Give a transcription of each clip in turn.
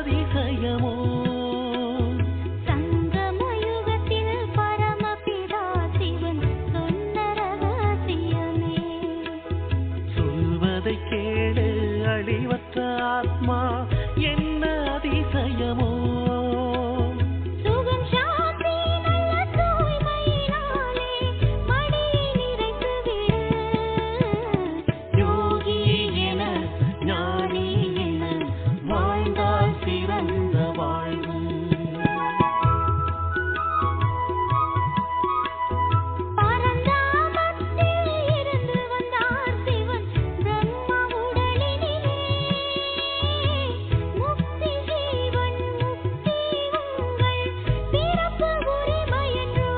அதிசயமோ சங்கமயுகத்தில் பரமபிதா சிவன் சொன்ன ரகசியமே சொல்வதை கேளு அழிவற்ற ஆத்மா என்ன அதிசயமோ சுகம் சாந்தி நல்ல தூய்மையினாலே மடியை நிறைத்து விடு யோகி என ஞானி என வாழ்ந்தால் சிறந்த வாழ்வு பரந்தாமத்தில் இருந்து வந்தார் சிவன் பிரம்மா உடலினிலே முக்தி ஜீவன் முக்தி உங்கள் பிறப்பு உரிமையன்றோ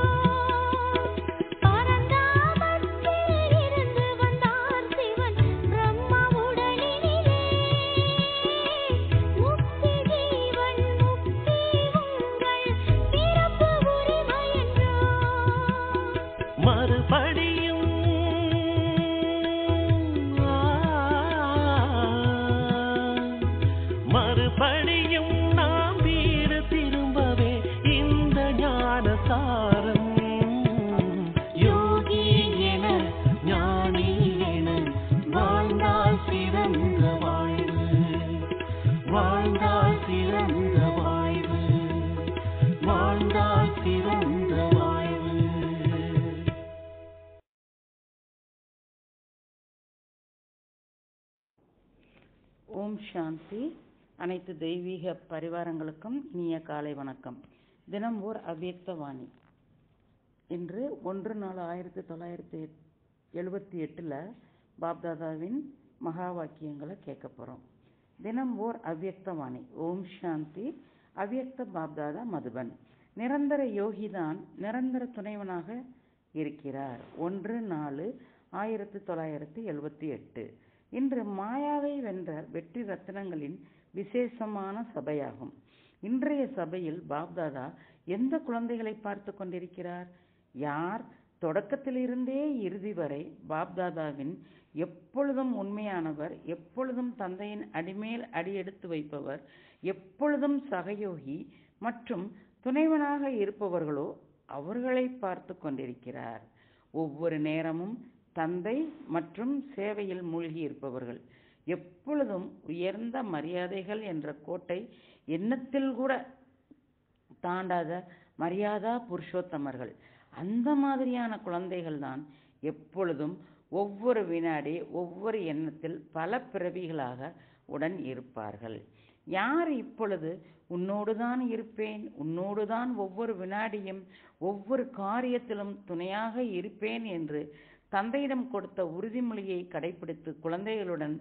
பரந்தாமத்தில் இருந்து வந்தார் சிவன் பிரம்மா உடலினிலே முக்தி ஜீவன் முக்தி உங்கள் பிறப்பு உரிமையன்றோ மறுபடியும் ஆ, மறுபடியும் நாம் வீடு திரும்பவே இந்த ஞானசாரம் யோகி என ஞானி என வாழ்ந்தால் சிறந்த வாழ்வு வாழ்ந்தால் சிறந்த வாழ்வு வாழ்ந்தால் சிறந்த வாழ்வு ஓம் சாந்தி அனைத்து தெய்வீக பரிவாரங்களுக்கும் இனிய காலை வணக்கம் தினம் ஓர் அவ்யக்த வாணி இன்று ஒன்று நாலு ஆயிரத்தி தொள்ளாயிரத்தி எழுபத்தி எட்டில் பாப்தாதாவின் மகா வாக்கியங்களை கேட்க போகிறோம் தினம் ஓர் அவ்யக்த வாணி ஓம் சாந்தி அவ்யக்த பாப்தாதா மதுபன் நிரந்தர யோகிதான் நிரந்தர துணைவனாக இருக்கிறார் ஒன்று நாலு ஆயிரத்தி தொள்ளாயிரத்தி எழுபத்தி எட்டு இன்று மாயாவை வென்ற வெற்றி ரத்தினங்களின் விசேஷமான சபையாகும் இன்றைய சபையில் பாப்தாதா எந்த குழந்தைகளை பார்த்து கொண்டிருக்கிறார் யார் தொடக்கத்திலிருந்தே இறுதி வரை பாப்தாதாவின் எப்பொழுதும் உண்மையானவர் எப்பொழுதும் தந்தையின் அடிமேல் அடியெடுத்து வைப்பவர் எப்பொழுதும் சகயோகி மற்றும் துணைவனாக இருப்பவர்களோ அவர்களை பார்த்து கொண்டிருக்கிறார் ஒவ்வொரு நேரமும் தந்தை மற்றும் சேவையில் மூழ்கி இருப்பவர்கள் எப்பொழுதும் உயர்ந்த மரியாதைகள் என்ற கோட்டை எண்ணத்தில் கூட தாண்டாத மரியாதா புருஷோத்தமர்கள் அந்த மாதிரியான குழந்தைகள் தான் எப்பொழுதும் ஒவ்வொரு வினாடி ஒவ்வொரு எண்ணத்தில் பல பிறவிகளாக உடன் இருப்பார்கள் யார் இப்பொழுது உன்னோடுதான் இருப்பேன் உன்னோடுதான் ஒவ்வொரு வினாடியும் ஒவ்வொரு காரியத்திலும் துணையாக இருப்பேன் என்று தந்தையிடம் கொடுத்த உறுதிமொழியை கடைபிடித்து குழந்தைகளுடன்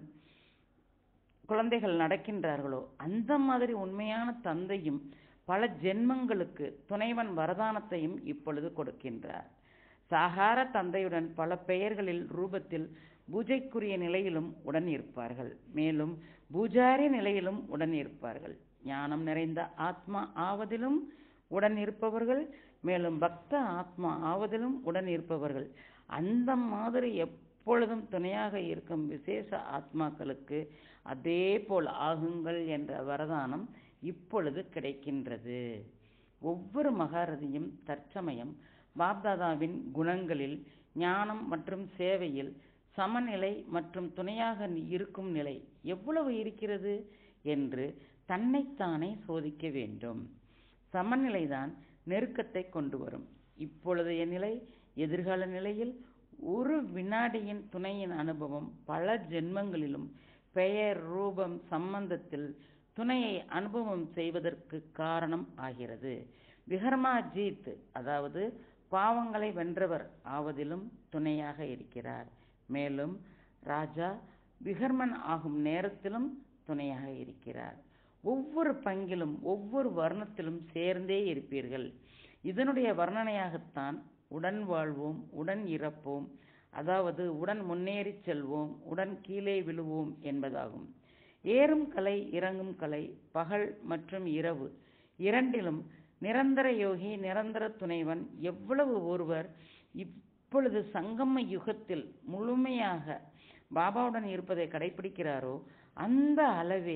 குழந்தைகள் நடக்கின்றார்களோ அந்த மாதிரி உண்மையான தந்தையும் பல ஜென்மங்களுக்கு துணைவன் வரதானத்தையும் இப்பொழுது கொடுக்கின்றார் சாகார தந்தையுடன் பல பெயர்களில் ரூபத்தில் பூஜைக்குரிய நிலையிலும் உடன் இருப்பார்கள் மேலும் பூஜாரி நிலையிலும் உடன் இருப்பார்கள் ஞானம் நிறைந்த ஆத்மா ஆவதிலும் உடன் இருப்பவர்கள் மேலும் பக்த ஆத்மா ஆவதிலும் உடன் இருப்பவர்கள் அந்த மாதிரி எப்பொழுதும் துணையாக இருக்கும் விசேஷ ஆத்மாக்களுக்கு அதே போல் ஆகுங்கள் என்ற வரதானம் இப்பொழுது கிடைக்கின்றது ஒவ்வொரு மகாரதியும் தற்சமயம் பாப்தாதாவின் குணங்களில் ஞானம் மற்றும் சேவையில் சமநிலை மற்றும் துணையாக இருக்கும் நிலை எவ்வளவு இருக்கிறது என்று தன்னைத்தானே சோதிக்க வேண்டும் சமநிலைதான் நெருக்கத்தை கொண்டு வரும் இப்பொழுதைய நிலை எதிர்கால நிலையில் ஒரு வினாடியின் துணையின் அனுபவம் பல ஜென்மங்களிலும் பெயர் ரூபம் சம்பந்தத்தில் துணையை அனுபவம் செய்வதற்கு காரணம் ஆகிறது விகர்மா ஜீத் அதாவது பாவங்களை வென்றவர் ஆவதிலும் துணையாக இருக்கிறார் மேலும் ராஜா விகர்மன் ஆகும் நேரத்திலும் துணையாக இருக்கிறார் ஒவ்வொரு பங்கிலும் ஒவ்வொரு வர்ணத்திலும் சேர்ந்தே இருப்பீர்கள் இதனுடைய வர்ணனையாகத்தான் உடன் வாழ்வோம் உடன் இறப்போம் அதாவது உடன் முன்னேறி செல்வோம் உடன் கீழே விழுவோம் என்பதாகும் ஏறும் கலை இறங்கும் கலை பகல் மற்றும் இரவு இரண்டிலும் நிரந்தர யோகி நிரந்தர துணைவன் எவ்வளவு ஒருவர் இப்பொழுது சங்கம யுகத்தில் முழுமையாக பாபாவுடன் இருப்பதை கடைபிடிக்கிறாரோ அந்த அளவே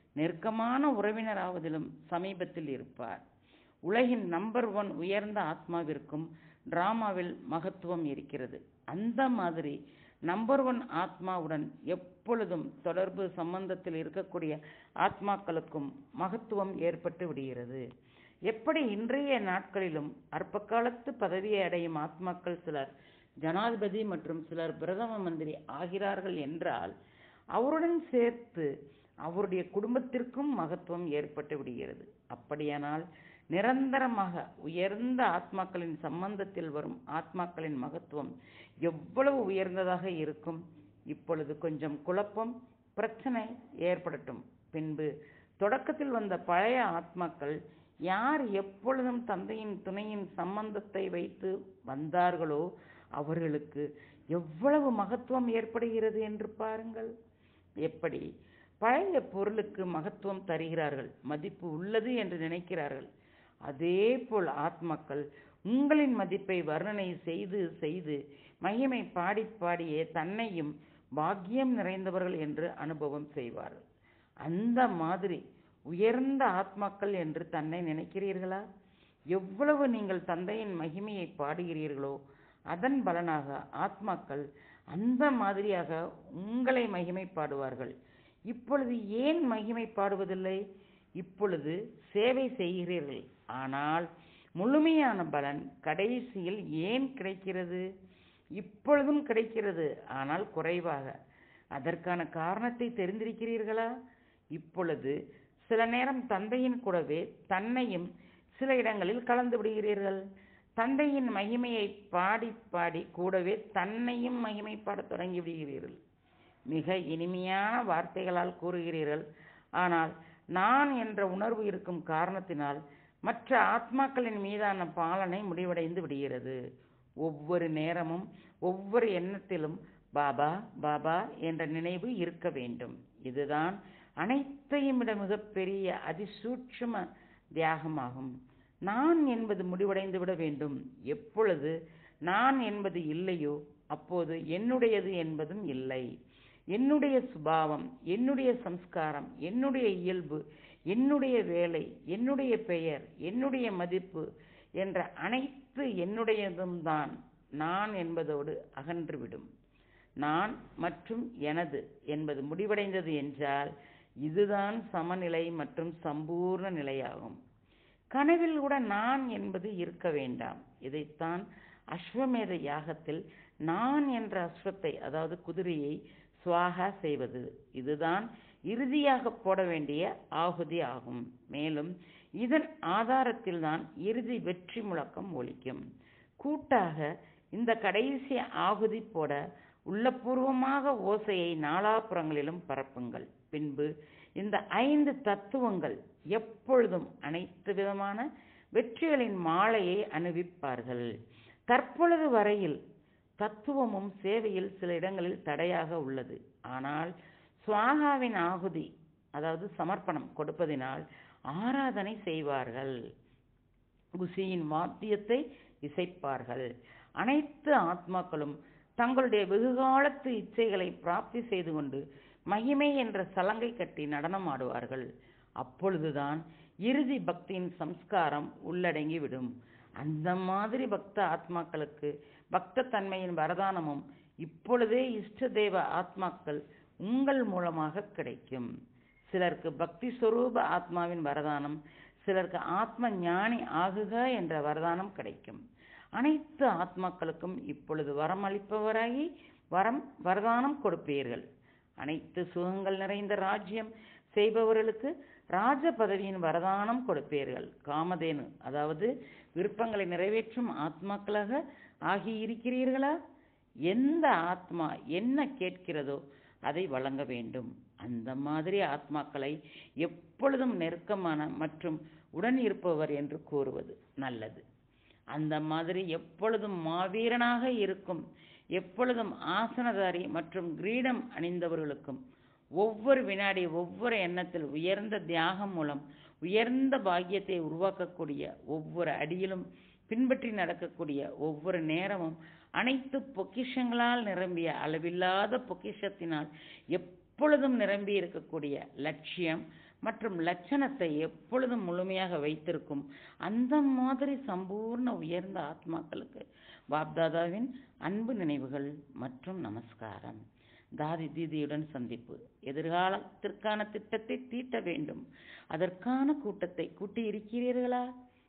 நெருக்கமான உறவினராவதிலும் சமீபத்தில் இருப்பார் உலகின் நம்பர் ஒன் உயர்ந்த ஆத்மாவிற்கும் டிராமாவில் மகத்துவம் இருக்கிறது அந்த மாதிரி நம்பர் ஒன் ஆத்மாவுடன் எப்பொழுதும் தொடர்பு சம்பந்தத்தில் இருக்கக்கூடிய ஆத்மாக்களுக்கும் மகத்துவம் ஏற்பட்டு விடுகிறது எப்படி இன்றைய நாட்களிலும் அற்ப காலத்து பதவியை அடையும் ஆத்மாக்கள் சிலர் ஜனாதிபதி மற்றும் சிலர் பிரதம மந்திரி ஆகிறார்கள் என்றால் அவருடன் சேர்த்து அவருடைய குடும்பத்திற்கும் மகத்துவம் ஏற்பட்டு விடுகிறது அப்படியானால் நிரந்தரமாக உயர்ந்த ஆத்மாக்களின் சம்பந்தத்தில் வரும் ஆத்மாக்களின் மகத்துவம் எவ்வளவு உயர்ந்ததாக இருக்கும் இப்பொழுது கொஞ்சம் குழப்பம் பிரச்சனை ஏற்படட்டும் பின்பு தொடக்கத்தில் வந்த பழைய ஆத்மாக்கள் யார் எப்பொழுதும் தந்தையின் துணையின் சம்பந்தத்தை வைத்து வந்தார்களோ அவர்களுக்கு எவ்வளவு மகத்துவம் ஏற்படுகிறது என்று பாருங்கள் எப்படி பழைய பொருளுக்கு மகத்துவம் தருகிறார்கள் மதிப்பு உள்ளது என்று நினைக்கிறார்கள் அதே போல் ஆத்மாக்கள் உங்களின் மதிப்பை வர்ணனை செய்து செய்து மகிமை பாடி பாடியே தன்னையும் பாக்கியம் நிறைந்தவர்கள் என்று அனுபவம் செய்வார்கள் அந்த மாதிரி உயர்ந்த ஆத்மாக்கள் என்று தன்னை நினைக்கிறீர்களா எவ்வளவு நீங்கள் தந்தையின் மகிமையை பாடுகிறீர்களோ அதன் பலனாக ஆத்மாக்கள் அந்த மாதிரியாக உங்களை மகிமை பாடுவார்கள் இப்பொழுது ஏன் மகிமை பாடுவதில்லை இப்பொழுது சேவை செய்கிறீர்கள் ஆனால் முழுமையான பலன் கடைசியில் ஏன் கிடைக்கிறது இப்பொழுதும் கிடைக்கிறது ஆனால் குறைவாக அதற்கான காரணத்தை தெரிந்திருக்கிறீர்களா இப்பொழுது சில நேரம் தந்தையின் கூடவே தன்னையும் சில இடங்களில் கலந்து விடுகிறீர்கள் தந்தையின் மகிமையை பாடி பாடி கூடவே தன்னையும் மகிமை பாடத் தொடங்கி விடுகிறீர்கள் மிக இனிமையான வார்த்தைகளால் கூறுகிறீர்கள் ஆனால் நான் என்ற உணர்வு இருக்கும் காரணத்தினால் மற்ற ஆத்மாக்களின் மீதான பாலனை முடிவடைந்து விடுகிறது ஒவ்வொரு நேரமும் ஒவ்வொரு எண்ணத்திலும் பாபா பாபா என்ற நினைவு இருக்க வேண்டும் இதுதான் அனைத்தையும் விட மிகப்பெரிய அதிசூட்சும தியாகமாகும் நான் என்பது முடிவடைந்து விட வேண்டும் எப்பொழுது நான் என்பது இல்லையோ அப்போது என்னுடையது என்பதும் இல்லை என்னுடைய சுபாவம் என்னுடைய சம்ஸ்காரம் என்னுடைய இயல்பு என்னுடைய வேலை என்னுடைய பெயர் என்னுடைய மதிப்பு என்ற அனைத்து என்னுடையதும் தான் நான் என்பதோடு அகன்றுவிடும் நான் மற்றும் எனது என்பது முடிவடைந்தது என்றால் இதுதான் சமநிலை மற்றும் சம்பூர்ண நிலையாகும் கனவில் கூட நான் என்பது இருக்க வேண்டாம் இதைத்தான் அஸ்வமேத யாகத்தில் நான் என்ற அஸ்வத்தை அதாவது குதிரையை சுவாகா செய்வது இதுதான் இறுதியாக போட வேண்டிய ஆகுதி ஆகும் மேலும் இதன் ஆதாரத்தில் தான் இறுதி வெற்றி முழக்கம் ஒலிக்கும் கூட்டாக இந்த கடைசி ஆகுதி போட உள்ளபூர்வமாக ஓசையை நாலாபுறங்களிலும் பரப்புங்கள் பின்பு இந்த ஐந்து தத்துவங்கள் எப்பொழுதும் அனைத்து விதமான வெற்றிகளின் மாலையை அணிவிப்பார்கள் தற்பொழுது வரையில் தத்துவமும் சேவையில் சில இடங்களில் தடையாக உள்ளது ஆனால் சுவாகாவின் ஆகுதி அதாவது சமர்ப்பணம் கொடுப்பதினால் ஆராதனை செய்வார்கள் குசியின் வாத்தியத்தை இசைப்பார்கள் அனைத்து ஆத்மாக்களும் தங்களுடைய வெகுகாலத்து இச்சைகளை பிராப்தி செய்து கொண்டு மகிமை என்ற சலங்கை கட்டி நடனம் ஆடுவார்கள் அப்பொழுதுதான் இறுதி பக்தியின் சம்ஸ்காரம் உள்ளடங்கிவிடும் அந்த மாதிரி பக்த ஆத்மாக்களுக்கு பக்த தன்மையின் வரதானமும் இப்பொழுதே இஷ்ட தேவ ஆத்மாக்கள் உங்கள் மூலமாக கிடைக்கும் சிலருக்கு பக்தி சொரூப ஆத்மாவின் வரதானம் சிலருக்கு ஆத்ம ஞானி ஆகுக என்ற வரதானம் கிடைக்கும் அனைத்து ஆத்மாக்களுக்கும் இப்பொழுது வரம் அளிப்பவராகி வரம் வரதானம் கொடுப்பீர்கள் அனைத்து சுகங்கள் நிறைந்த ராஜ்யம் செய்பவர்களுக்கு ராஜ பதவியின் வரதானம் கொடுப்பீர்கள் காமதேனு அதாவது விருப்பங்களை நிறைவேற்றும் ஆத்மாக்களாக ஆகியிருக்கிறீர்களா எந்த ஆத்மா என்ன கேட்கிறதோ அதை வழங்க வேண்டும் அந்த மாதிரி ஆத்மாக்களை எப்பொழுதும் நெருக்கமான மற்றும் உடன் இருப்பவர் என்று கூறுவது நல்லது அந்த மாதிரி எப்பொழுதும் மாவீரனாக இருக்கும் எப்பொழுதும் ஆசனதாரி மற்றும் கிரீடம் அணிந்தவர்களுக்கும் ஒவ்வொரு வினாடி ஒவ்வொரு எண்ணத்தில் உயர்ந்த தியாகம் மூலம் உயர்ந்த பாக்கியத்தை உருவாக்கக்கூடிய ஒவ்வொரு அடியிலும் பின்பற்றி நடக்கக்கூடிய ஒவ்வொரு நேரமும் அனைத்து பொக்கிஷங்களால் நிரம்பிய அளவில்லாத பொக்கிஷத்தினால் எப்பொழுதும் நிரம்பி இருக்கக்கூடிய லட்சியம் மற்றும் லட்சணத்தை எப்பொழுதும் முழுமையாக வைத்திருக்கும் அந்த மாதிரி சம்பூர்ண உயர்ந்த ஆத்மாக்களுக்கு பாப்தாதாவின் அன்பு நினைவுகள் மற்றும் நமஸ்காரம் தாதி தீதியுடன் சந்திப்பு எதிர்காலத்திற்கான திட்டத்தை தீட்ட வேண்டும் அதற்கான கூட்டத்தை கூட்டி இருக்கிறீர்களா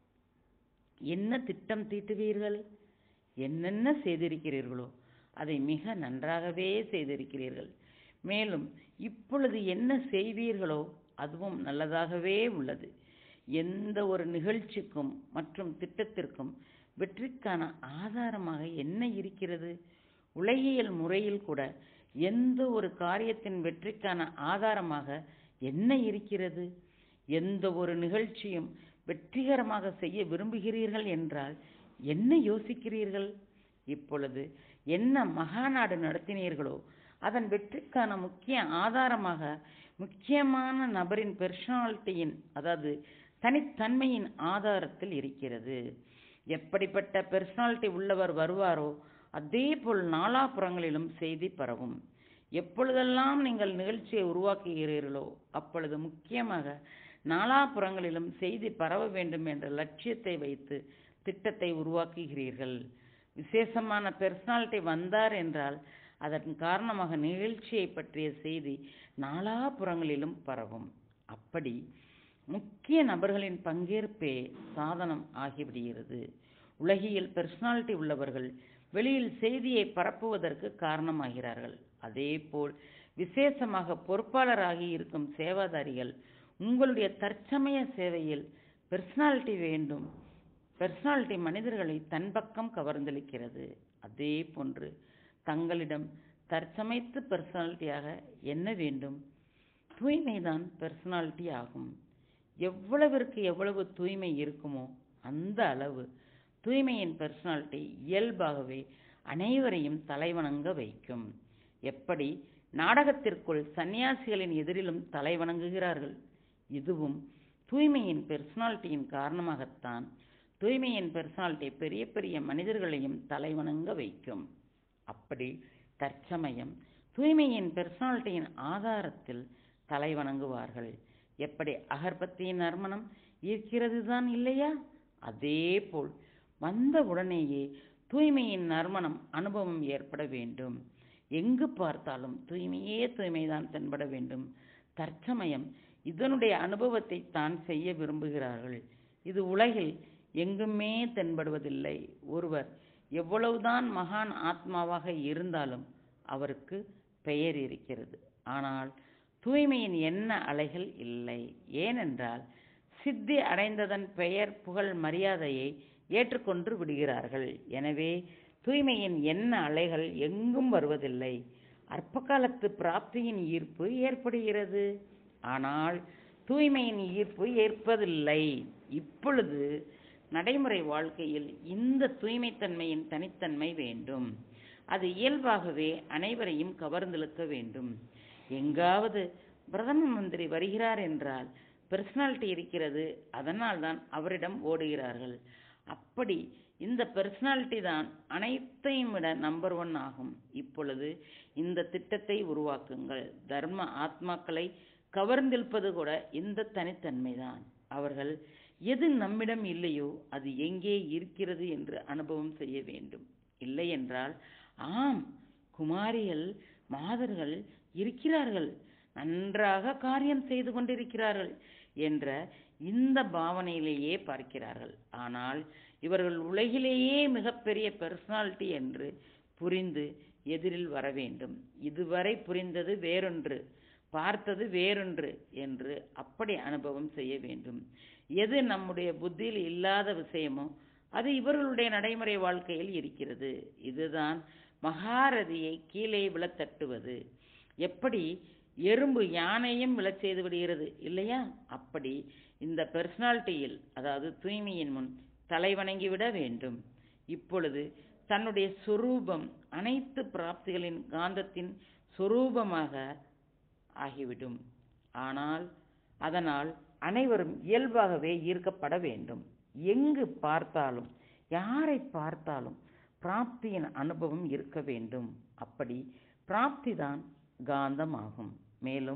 என்ன திட்டம் தீட்டுவீர்கள் என்னென்ன செய்திருக்கிறீர்களோ அதை மிக நன்றாகவே செய்திருக்கிறீர்கள் மேலும் இப்பொழுது என்ன செய்வீர்களோ அதுவும் நல்லதாகவே உள்ளது எந்த ஒரு நிகழ்ச்சிக்கும் மற்றும் திட்டத்திற்கும் வெற்றிக்கான ஆதாரமாக என்ன இருக்கிறது உலகியல் முறையில் கூட எந்த ஒரு காரியத்தின் வெற்றிக்கான ஆதாரமாக என்ன இருக்கிறது எந்த ஒரு நிகழ்ச்சியும் வெற்றிகரமாக செய்ய விரும்புகிறீர்கள் என்றால் என்ன யோசிக்கிறீர்கள் இப்பொழுது என்ன மகாநாடு நடத்தினீர்களோ அதன் வெற்றிக்கான முக்கிய ஆதாரமாக முக்கியமான நபரின் பெர்சனாலிட்டியின் அதாவது தனித்தன்மையின் ஆதாரத்தில் இருக்கிறது எப்படிப்பட்ட பெர்சனாலிட்டி உள்ளவர் வருவாரோ அதே போல் நாலாபுறங்களிலும் செய்தி பரவும் எப்பொழுதெல்லாம் நீங்கள் நிகழ்ச்சியை உருவாக்குகிறீர்களோ அப்பொழுது முக்கியமாக நாலாபுறங்களிலும் செய்தி பரவ வேண்டும் என்ற லட்சியத்தை வைத்து திட்டத்தை உருவாக்குகிறீர்கள் விசேஷமான பெர்சனாலிட்டி வந்தார் என்றால் அதன் காரணமாக நிகழ்ச்சியை பற்றிய செய்தி நாலாபுறங்களிலும் பரவும் அப்படி முக்கிய நபர்களின் பங்கேற்பே சாதனம் ஆகிவிடுகிறது உலகியல் பெர்சனாலிட்டி உள்ளவர்கள் வெளியில் செய்தியை பரப்புவதற்கு காரணமாகிறார்கள் அதேபோல் விசேஷமாக பொறுப்பாளராகி இருக்கும் சேவாதாரிகள் உங்களுடைய தற்சமய சேவையில் பெர்சனாலிட்டி வேண்டும் பெர்சனாலிட்டி மனிதர்களை தன் பக்கம் கவர்ந்தளிக்கிறது அதே போன்று தங்களிடம் தற்சமைத்து பெர்சனாலிட்டியாக என்ன வேண்டும் தூய்மைதான் பெர்சனாலிட்டி ஆகும் எவ்வளவிற்கு எவ்வளவு தூய்மை இருக்குமோ அந்த அளவு தூய்மையின் பெர்சனாலிட்டி இயல்பாகவே அனைவரையும் தலைவணங்க வைக்கும் எப்படி நாடகத்திற்குள் சந்நியாசிகளின் எதிரிலும் தலைவணங்குகிறார்கள் இதுவும் தூய்மையின் பெர்சனாலிட்டியின் காரணமாகத்தான் தூய்மையின் பெர்சனாலிட்டி பெரிய பெரிய மனிதர்களையும் தலைவணங்க வைக்கும் அப்படி தற்சமயம் தூய்மையின் பெர்சனாலிட்டியின் ஆதாரத்தில் தலைவணங்குவார்கள் எப்படி அகர்பத்தியின் நறுமணம் இருக்கிறது தான் இல்லையா அதே போல் வந்த உடனேயே தூய்மையின் நறுமணம் அனுபவம் ஏற்பட வேண்டும் எங்கு பார்த்தாலும் தூய்மையே தூய்மைதான் தென்பட வேண்டும் தற்சமயம் இதனுடைய அனுபவத்தை தான் செய்ய விரும்புகிறார்கள் இது உலகில் எங்குமே தென்படுவதில்லை ஒருவர் எவ்வளவுதான் மகான் ஆத்மாவாக இருந்தாலும் அவருக்கு பெயர் இருக்கிறது ஆனால் தூய்மையின் என்ன அலைகள் இல்லை ஏனென்றால் சித்தி அடைந்ததன் பெயர் புகழ் மரியாதையை ஏற்றுக்கொண்டு விடுகிறார்கள் எனவே தூய்மையின் என்ன அலைகள் எங்கும் வருவதில்லை அற்பகாலத்து பிராப்தியின் ஈர்ப்பு ஏற்படுகிறது ஆனால் தூய்மையின் ஈர்ப்பு ஏற்பதில்லை இப்பொழுது நடைமுறை வாழ்க்கையில் இந்த தூய்மைத்தன்மையின் தனித்தன்மை வேண்டும் அது இயல்பாகவே அனைவரையும் கவர்ந்தெழுக்க வேண்டும் எங்காவது பிரதம மந்திரி வருகிறார் என்றால் பெர்சனாலிட்டி இருக்கிறது அதனால்தான் அவரிடம் ஓடுகிறார்கள் அப்படி இந்த பெர்சனாலிட்டி தான் அனைத்தையும் விட நம்பர் ஒன் ஆகும் இப்பொழுது இந்த திட்டத்தை உருவாக்குங்கள் தர்ம ஆத்மாக்களை கவர்ந்திருப்பது கூட இந்த தனித்தன்மைதான் அவர்கள் எது நம்மிடம் இல்லையோ அது எங்கே இருக்கிறது என்று அனுபவம் செய்ய வேண்டும் இல்லை என்றால் ஆம் குமாரிகள் மாதர்கள் இருக்கிறார்கள் நன்றாக காரியம் செய்து கொண்டிருக்கிறார்கள் என்ற இந்த பாவனையிலேயே பார்க்கிறார்கள் ஆனால் இவர்கள் உலகிலேயே மிகப்பெரிய பெர்சனாலிட்டி என்று புரிந்து எதிரில் வர வேண்டும் இதுவரை புரிந்தது வேறொன்று பார்த்தது வேறொன்று என்று அப்படி அனுபவம் செய்ய வேண்டும் எது நம்முடைய புத்தியில் இல்லாத விஷயமோ அது இவர்களுடைய நடைமுறை வாழ்க்கையில் இருக்கிறது இதுதான் மகாரதியை கீழே விழத் தட்டுவது எப்படி எறும்பு யானையும் விழச் செய்து விடுகிறது இல்லையா அப்படி இந்த பெர்சனாலிட்டியில் அதாவது தூய்மையின் முன் தலைவணங்கி விட வேண்டும் இப்பொழுது தன்னுடைய சொரூபம் அனைத்து பிராப்திகளின் காந்தத்தின் சொரூபமாக ஆகிவிடும் ஆனால் அதனால் அனைவரும் இயல்பாகவே ஈர்க்கப்பட வேண்டும் எங்கு பார்த்தாலும் யாரை பார்த்தாலும் பிராப்தியின் அனுபவம் இருக்க வேண்டும் அப்படி பிராப்தி தான் காந்தமாகும் மேலும்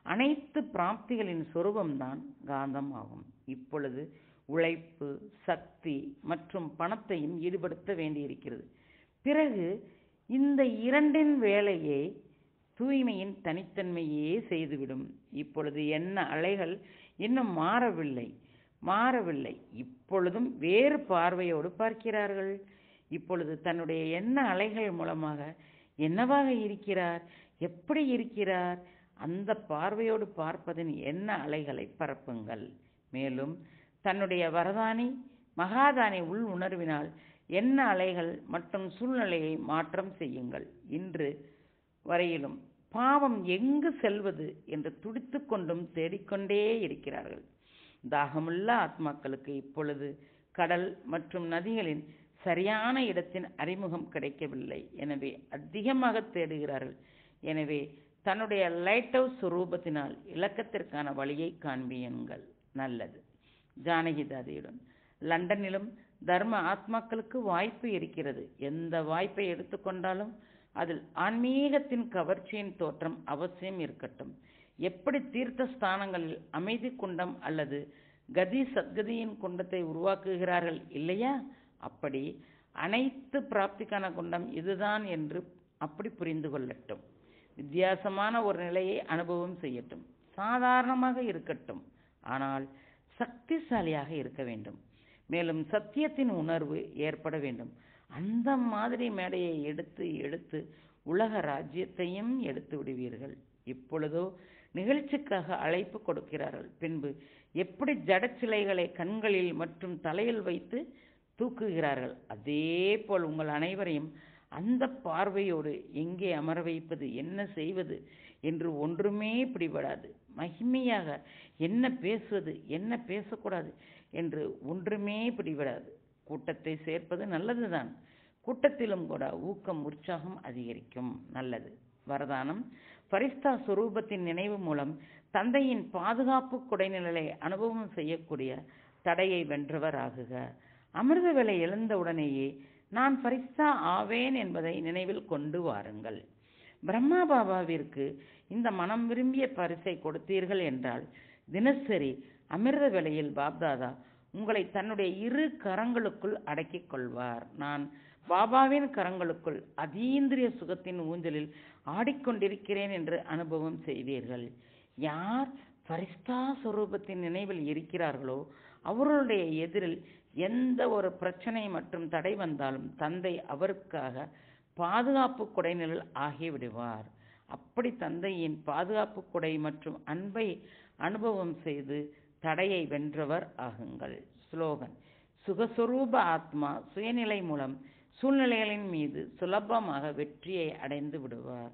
அனைத்து பிராப்திகளின் சொரூபம்தான் காந்தம் ஆகும் இப்பொழுது உழைப்பு சக்தி மற்றும் பணத்தையும் ஈடுபடுத்த வேண்டியிருக்கிறது பிறகு இந்த இரண்டின் வேலையை தூய்மையின் தனித்தன்மையே செய்துவிடும் இப்பொழுது என்ன அலைகள் இன்னும் மாறவில்லை மாறவில்லை இப்பொழுதும் வேறு பார்வையோடு பார்க்கிறார்கள் இப்பொழுது தன்னுடைய எண்ண அலைகள் மூலமாக என்னவாக இருக்கிறார் எப்படி இருக்கிறார் அந்த பார்வையோடு பார்ப்பதின் எண்ண அலைகளை பரப்புங்கள் மேலும் தன்னுடைய வரதானி மகாதானி உள் உணர்வினால் எண்ண அலைகள் மற்றும் சூழ்நிலையை மாற்றம் செய்யுங்கள் இன்று வரையிலும் பாவம் எங்கு செல்வது என்று துடித்துக் கொண்டும் தேடிக்கொண்டே இருக்கிறார்கள் தாகமுள்ள ஆத்மாக்களுக்கு இப்பொழுது கடல் மற்றும் நதிகளின் சரியான இடத்தின் அறிமுகம் கிடைக்கவில்லை எனவே அதிகமாக தேடுகிறார்கள் எனவே தன்னுடைய லைட் ஹவுஸ் சுரூபத்தினால் இலக்கத்திற்கான வழியை காண்பியுங்கள் நல்லது ஜானகி தாதியுடன் லண்டனிலும் தர்ம ஆத்மாக்களுக்கு வாய்ப்பு இருக்கிறது எந்த வாய்ப்பை எடுத்துக்கொண்டாலும் அதில் ஆன்மீகத்தின் கவர்ச்சியின் தோற்றம் அவசியம் இருக்கட்டும் எப்படி தீர்த்த ஸ்தானங்களில் அமைதி குண்டம் அல்லது கதி சத்கதியின் குண்டத்தை உருவாக்குகிறார்கள் இல்லையா அப்படி அனைத்து பிராப்திக்கான குண்டம் இதுதான் என்று அப்படி புரிந்து கொள்ளட்டும் வித்தியாசமான ஒரு நிலையை அனுபவம் செய்யட்டும் சாதாரணமாக இருக்கட்டும் ஆனால் சக்திசாலியாக இருக்க வேண்டும் மேலும் சத்தியத்தின் உணர்வு ஏற்பட வேண்டும் அந்த மாதிரி மேடையை எடுத்து எடுத்து உலக ராஜ்யத்தையும் எடுத்து விடுவீர்கள் இப்பொழுதோ நிகழ்ச்சிக்காக அழைப்பு கொடுக்கிறார்கள் பின்பு எப்படி ஜடச்சிலைகளை கண்களில் மற்றும் தலையில் வைத்து தூக்குகிறார்கள் அதே போல் உங்கள் அனைவரையும் அந்த பார்வையோடு எங்கே அமர வைப்பது என்ன செய்வது என்று ஒன்றுமே பிடிபடாது மகிமையாக என்ன பேசுவது என்ன பேசக்கூடாது என்று ஒன்றுமே பிடிபடாது கூட்டத்தை சேர்ப்பது நல்லதுதான் கூட்டத்திலும் கூட ஊக்கம் உற்சாகம் அதிகரிக்கும் நல்லது வரதானம் பரிஸ்தா சுரூபத்தின் நினைவு மூலம் தந்தையின் பாதுகாப்பு குடைநிழலை அனுபவம் செய்யக்கூடிய தடையை வென்றவர் ஆகுக அமிர்த வேலை எழுந்தவுடனேயே நான் பரிஸ்தா ஆவேன் என்பதை நினைவில் கொண்டு வாருங்கள் பிரம்மா பாபாவிற்கு இந்த மனம் விரும்பிய பரிசை கொடுத்தீர்கள் என்றால் தினசரி அமிர்த வேளையில் பாப்தாதா உங்களை தன்னுடைய இரு கரங்களுக்குள் அடக்கிக் கொள்வார் நான் பாபாவின் கரங்களுக்குள் அதீந்திரிய சுகத்தின் ஊஞ்சலில் ஆடிக்கொண்டிருக்கிறேன் என்று அனுபவம் செய்வீர்கள் யார் பரிஸ்தா சொரூபத்தின் நினைவில் இருக்கிறார்களோ அவர்களுடைய எதிரில் எந்த ஒரு பிரச்சனை மற்றும் தடை வந்தாலும் தந்தை அவருக்காக பாதுகாப்பு குடைநிழல் ஆகிவிடுவார் அப்படி தந்தையின் பாதுகாப்பு குடை மற்றும் அன்பை அனுபவம் செய்து தடையை வென்றவர் ஆகுங்கள் ஸ்லோகன் சுகஸ்வரூப ஆத்மா சுயநிலை மூலம் சூழ்நிலைகளின் மீது சுலபமாக வெற்றியை அடைந்து விடுவார்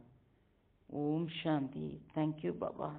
ஓம் சாந்தி தேங்க்யூ பாபா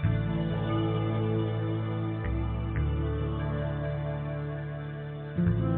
thank you